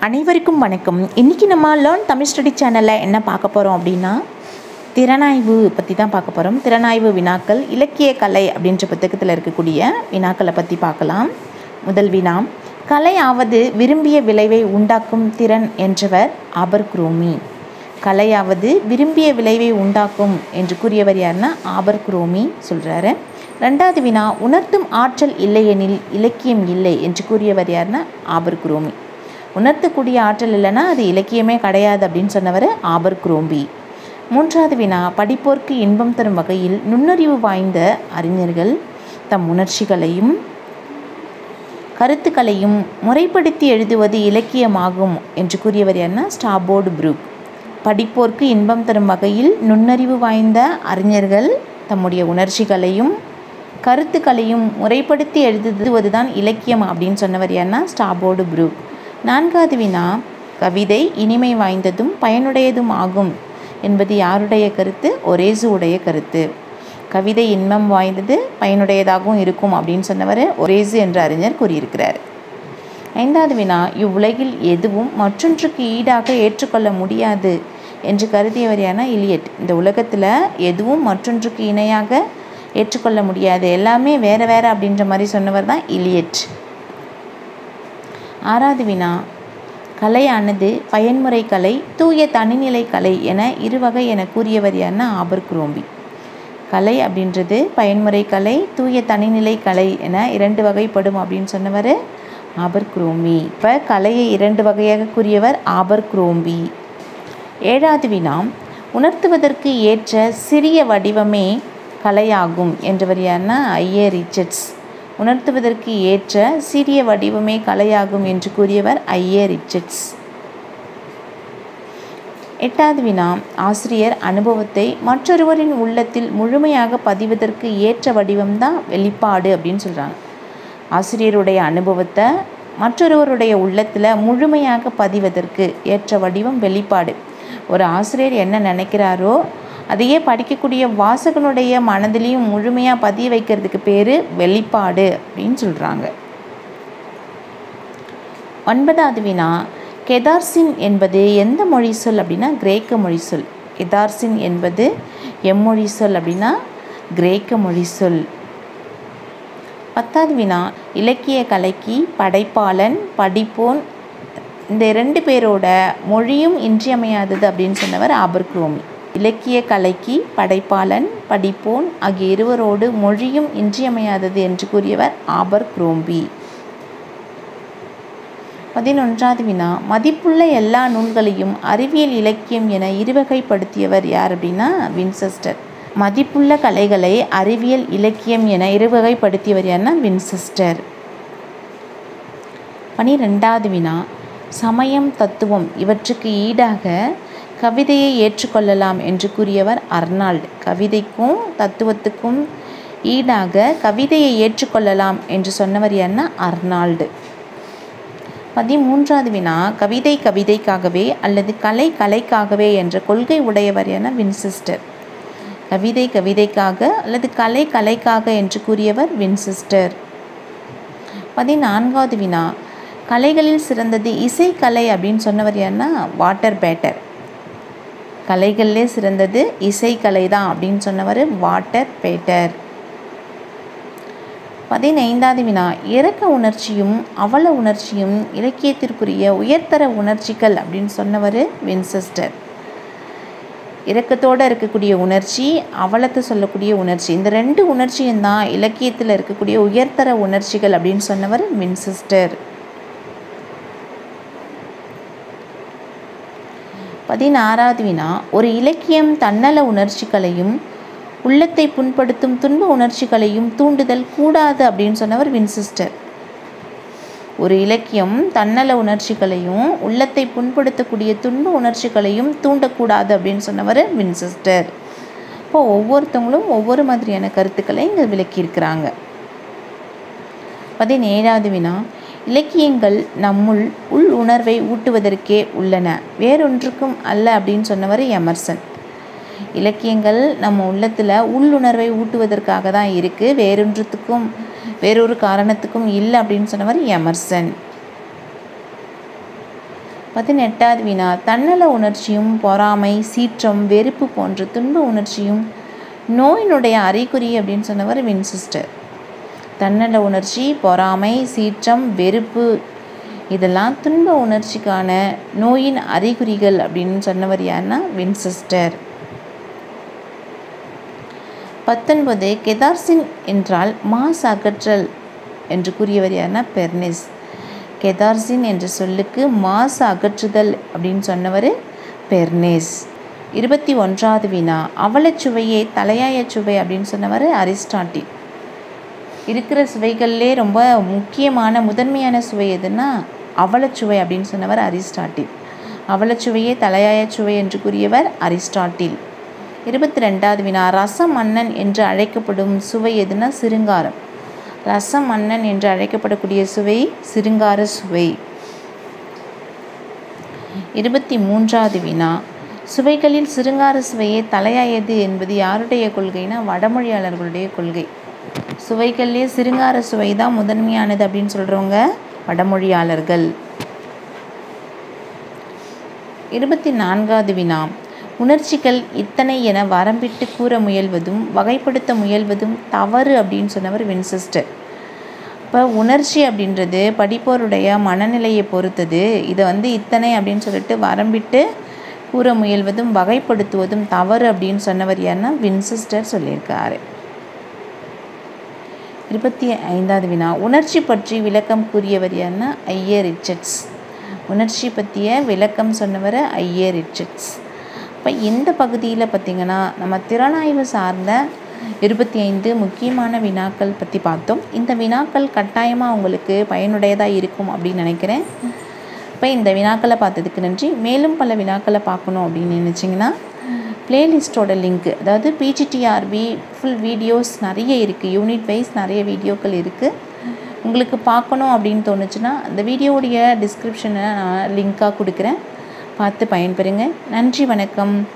அனைவருக்கும் வணக்கம் இன்றைக்கி நம்ம லேர்ன் தமிழ் ஸ்டடி சேனலில் என்ன பார்க்க போகிறோம் அப்படின்னா திறனாய்வு பற்றி தான் பார்க்க போகிறோம் திறனாய்வு வினாக்கள் இலக்கிய கலை அப்படின்ற புத்தகத்தில் இருக்கக்கூடிய வினாக்களை பற்றி பார்க்கலாம் முதல் வினா கலை ஆவது விரும்பிய விளைவை உண்டாக்கும் திறன் என்றவர் ஆபர் குரோமி கலையாவது விரும்பிய விளைவை உண்டாக்கும் என்று கூறியவர் யாருன்னா ஆபர் குரோமி சொல்கிறாரு ரெண்டாவது வினா உணர்த்தும் ஆற்றல் இல்லையெனில் இலக்கியம் இல்லை என்று கூறியவர் யாருன்னா ஆபர் குரோமி உணர்த்தக்கூடிய ஆற்றல் இல்லைன்னா அது இலக்கியமே கிடையாது அப்படின்னு சொன்னவர் ஆபர் குரோம்பி மூன்றாவது வினா படிப்போர்க்கு இன்பம் தரும் வகையில் நுண்ணறிவு வாய்ந்த அறிஞர்கள் தம் உணர்ச்சிகளையும் கருத்துக்களையும் முறைப்படுத்தி எழுதுவது இலக்கியமாகும் என்று கூறியவர் யாருன்னா ஸ்டாபோர்டு புரூக் படிப்போர்க்கு இன்பம் தரும் வகையில் நுண்ணறிவு வாய்ந்த அறிஞர்கள் தம்முடைய உணர்ச்சிகளையும் கருத்துக்களையும் முறைப்படுத்தி எழுதுவது தான் இலக்கியம் அப்படின்னு சொன்னவர் யாருன்னா ஸ்டாபோர்டு புரூக் நான்காவது வினா கவிதை இனிமை வாய்ந்ததும் பயனுடையதும் ஆகும் என்பது யாருடைய கருத்து ஒரேசு உடைய கருத்து கவிதை இன்பம் வாய்ந்தது பயனுடையதாகவும் இருக்கும் அப்படின்னு சொன்னவர் ஒரேசு என்ற அறிஞர் கூறியிருக்கிறார் ஐந்தாவது வினா இவ்வுலகில் எதுவும் மற்றொன்றுக்கு ஈடாக ஏற்றுக்கொள்ள முடியாது என்று கருதியவர் யானா இலியட் இந்த உலகத்தில் எதுவும் மற்றொன்றுக்கு இணையாக ஏற்றுக்கொள்ள முடியாது எல்லாமே வேறு வேறு அப்படின்ற மாதிரி சொன்னவர் தான் இலியட் ஆறாவது வினா கலையானது பயன்முறை கலை தூய தனிநிலை கலை என இருவகை என கூறியவர் யாருன்னா ஆபர் குரோம்பி கலை அப்படின்றது பயன்முறை கலை தூய தனிநிலை கலை என இரண்டு வகைப்படும் அப்படின்னு சொன்னவர் ஆபர் குரோம்பி இப்போ கலையை இரண்டு வகையாக கூறியவர் ஆபர் குரோம்பி ஏழாவது வினா உணர்த்துவதற்கு ஏற்ற சிறிய வடிவமே கலையாகும் என்றவர் யாருன்னா ஐஏ ரிச்சர்ட்ஸ் உணர்த்துவதற்கு ஏற்ற சிறிய வடிவமே கலையாகும் என்று கூறியவர் ஐஏ ரிச்சர்ட்ஸ் எட்டாவது வினா ஆசிரியர் அனுபவத்தை மற்றொருவரின் உள்ளத்தில் முழுமையாக பதிவதற்கு ஏற்ற வடிவம்தான் வெளிப்பாடு அப்படின்னு சொல்கிறாங்க ஆசிரியருடைய அனுபவத்தை மற்றொருவருடைய உள்ளத்தில் முழுமையாக பதிவதற்கு ஏற்ற வடிவம் வெளிப்பாடு ஒரு ஆசிரியர் என்ன நினைக்கிறாரோ அதையே படிக்கக்கூடிய வாசகனுடைய மனதிலையும் முழுமையாக பதிய வைக்கிறதுக்கு பேர் வெளிப்பாடு அப்படின்னு சொல்கிறாங்க ஒன்பதாவது வினா கெதார்சின் என்பது எந்த மொழி சொல் அப்படின்னா கிரேக்க மொழி சொல் கெதார்சின் என்பது எம்மொழி சொல் அப்படின்னா கிரேக்க மொழி சொல் பத்தாவது வினா இலக்கிய கலைக்கு படைப்பாளன் படிப்போன் இந்த ரெண்டு பேரோட மொழியும் இன்றியமையாதது அப்படின்னு சொன்னவர் ஆபர் குரோமி இலக்கிய கலைக்கு படைப்பாளன் படிப்போன் ஆகிய இருவரோடு மொழியும் இன்றியமையாதது என்று கூறியவர் ஆபர் குரோம்பி பதினொன்றாவது வினா மதிப்புள்ள எல்லா நூல்களையும் அறிவியல் இலக்கியம் என இருவகைப்படுத்தியவர் யார் அப்படின்னா வின்செஸ்டர் மதிப்புள்ள கலைகளை அறிவியல் இலக்கியம் என இருவகைப்படுத்தியவர் யாருன்னா வின்செஸ்டர் பனிரெண்டாவது வினா சமயம் தத்துவம் இவற்றுக்கு ஈடாக கவிதையை ஏற்றுக்கொள்ளலாம் என்று கூறியவர் அர்னால்டு கவிதைக்கும் தத்துவத்துக்கும் ஈடாக கவிதையை ஏற்றுக்கொள்ளலாம் என்று சொன்னவர் யாருன்னா அர்னால்டு பதிமூன்றாவது வினா கவிதை கவிதைக்காகவே அல்லது கலை கலைக்காகவே என்ற கொள்கை உடையவர் என வின்சிஸ்டர் கவிதை கவிதைக்காக அல்லது கலை கலைக்காக என்று கூறியவர் வின்சிஸ்டர் பதினான்காவது வினா கலைகளில் சிறந்தது இசைக்கலை அப்படின்னு சொன்னவர் யாருன்னா வாட்டர் பேட்டர் கலைகளிலே சிறந்தது இசைக்கலை தான் அப்படின்னு சொன்னவர் வாட்டர் பேட்டர் பதினைந்தாவது வினா இறக்க உணர்ச்சியும் அவல உணர்ச்சியும் இலக்கியத்திற்குரிய உயர்தர உணர்ச்சிகள் அப்படின்னு சொன்னவர் வின்செஸ்டர் இரக்கத்தோடு இருக்கக்கூடிய உணர்ச்சி அவலத்தை சொல்லக்கூடிய உணர்ச்சி இந்த ரெண்டு உணர்ச்சியும் தான் இலக்கியத்தில் இருக்கக்கூடிய உயர்தர உணர்ச்சிகள் அப்படின்னு சொன்னவர் வின்செஸ்டர் பதினாறாவது வினா ஒரு இலக்கியம் தன்னல உணர்ச்சிகளையும் உள்ளத்தை புண்படுத்தும் துன்ப உணர்ச்சிகளையும் தூண்டுதல் கூடாது அப்படின்னு சொன்னவர் வின்சிஸ்டர் ஒரு இலக்கியம் தன்னல உணர்ச்சிகளையும் உள்ளத்தை புண்படுத்தக்கூடிய துன்ப உணர்ச்சிகளையும் தூண்டக்கூடாது அப்படின்னு சொன்னவர் வின்சிஸ்டர் இப்போ ஒவ்வொருத்தவங்களும் ஒவ்வொரு மாதிரியான கருத்துக்களை இங்கே விளக்கியிருக்கிறாங்க பதினேழாவது வினா இலக்கியங்கள் நம்முள் உள் உணர்வை ஊட்டுவதற்கே உள்ளன வேறொன்றுக்கும் அல்ல அப்படின்னு சொன்னவர் எமர்சன் இலக்கியங்கள் நம்ம உள்ளத்தில் உள்ளுணர்வை ஊட்டுவதற்காக தான் இருக்குது வேறொன்றத்துக்கும் வேறொரு காரணத்துக்கும் இல்லை அப்படின்னு சொன்னவர் எமர்சன் பதினெட்டாவது வினா தன்னல உணர்ச்சியும் பொறாமை சீற்றம் வெறுப்பு போன்ற துன்ப உணர்ச்சியும் நோயினுடைய அறிகுறி அப்படின்னு சொன்னவர் வின்சிஸ்டர் தன்னல உணர்ச்சி பொறாமை சீற்றம் வெறுப்பு இதெல்லாம் துன்ப உணர்ச்சிக்கான நோயின் அறிகுறிகள் அப்படின்னு சொன்னவர் யாருன்னா வின்சிஸ்டர் பத்தொன்பது கெதார்சின் என்றால் மாஸ் அகற்றல் என்று கூறியவர் யாருன்னா பெர்னிஸ் கெதார்சின் என்ற சொல்லுக்கு மாசு அகற்றுதல் அப்படின்னு சொன்னவர் பெர்னேஸ் இருபத்தி ஒன்றாவது வினா அவலச்சுவையே தலையாய சுவை அப்படின்னு சொன்னவர் அரிஸ்டாட்டில் இருக்கிற சுவைகள்லே ரொம்ப முக்கியமான முதன்மையான சுவை எதுன்னா அவலச்சுவை அப்படின்னு சொன்னவர் அரிஸ்டாட்டில் அவலச்சுவையே தலையாய சுவை என்று கூறியவர் அரிஸ்டாட்டில் இருபத்தி ரெண்டாவது வினா ரச மன்னன் என்று அழைக்கப்படும் சுவை எதுனா சிருங்காரம் ரச மன்னன் என்று அழைக்கப்படக்கூடிய சுவை சிருங்கார சுவை இருபத்தி மூன்றாவது வினா சுவைகளில் சிருங்கார சுவையே தலையாயது என்பது யாருடைய கொள்கைனா வடமொழியாளர்களுடைய கொள்கை சுவைகள்லேயே சிருங்கார சுவை தான் முதன்மையானது அப்படின்னு சொல்கிறவங்க வடமொழியாளர்கள் இருபத்தி நான்காவது வினா உணர்ச்சிகள் இத்தனை என வரம்பிட்டு கூற முயல்வதும் வகைப்படுத்த முயல்வதும் தவறு அப்படின்னு சொன்னவர் வின்சிஸ்டர் இப்போ உணர்ச்சி அப்படின்றது படிப்போருடைய மனநிலையை பொறுத்தது இதை வந்து இத்தனை அப்படின்னு சொல்லிட்டு வரம்பிட்டு கூற முயல்வதும் வகைப்படுத்துவதும் தவறு அப்படின்னு சொன்னவர் யாருன்னா வின்சிஸ்டர் சொல்லியிருக்காரு இருபத்தி ஐந்தாவது வினா உணர்ச்சி பற்றி விளக்கம் கூறியவர் யாருன்னா ஐஏ ரிச்சர்ட்ஸ் உணர்ச்சி பற்றிய விளக்கம் சொன்னவர் ஐஏ ரிச்சர்ட்ஸ் இப்போ இந்த பகுதியில் பார்த்திங்கன்னா நம்ம திறனாய்வு சார்ந்த இருபத்தி ஐந்து முக்கியமான வினாக்கள் பற்றி பார்த்தோம் இந்த வினாக்கள் கட்டாயமாக உங்களுக்கு பயனுடையதாக இருக்கும் அப்படின்னு நினைக்கிறேன் இப்போ இந்த வினாக்களை பார்த்ததுக்கு நன்றி மேலும் பல வினாக்களை பார்க்கணும் அப்படின்னு நினச்சிங்கன்னா பிளேலிஸ்ட்டோட லிங்க்கு அதாவது பிஜிடிஆர்பி ஃபுல் வீடியோஸ் நிறைய இருக்குது யூனிட் வைஸ் நிறைய வீடியோக்கள் இருக்குது உங்களுக்கு பார்க்கணும் அப்படின்னு தோணுச்சுன்னா அந்த வீடியோவுடைய டிஸ்கிரிப்ஷனை நான் லிங்க்காக கொடுக்குறேன் பார்த்து பயன்பெறுங்க நன்றி வணக்கம்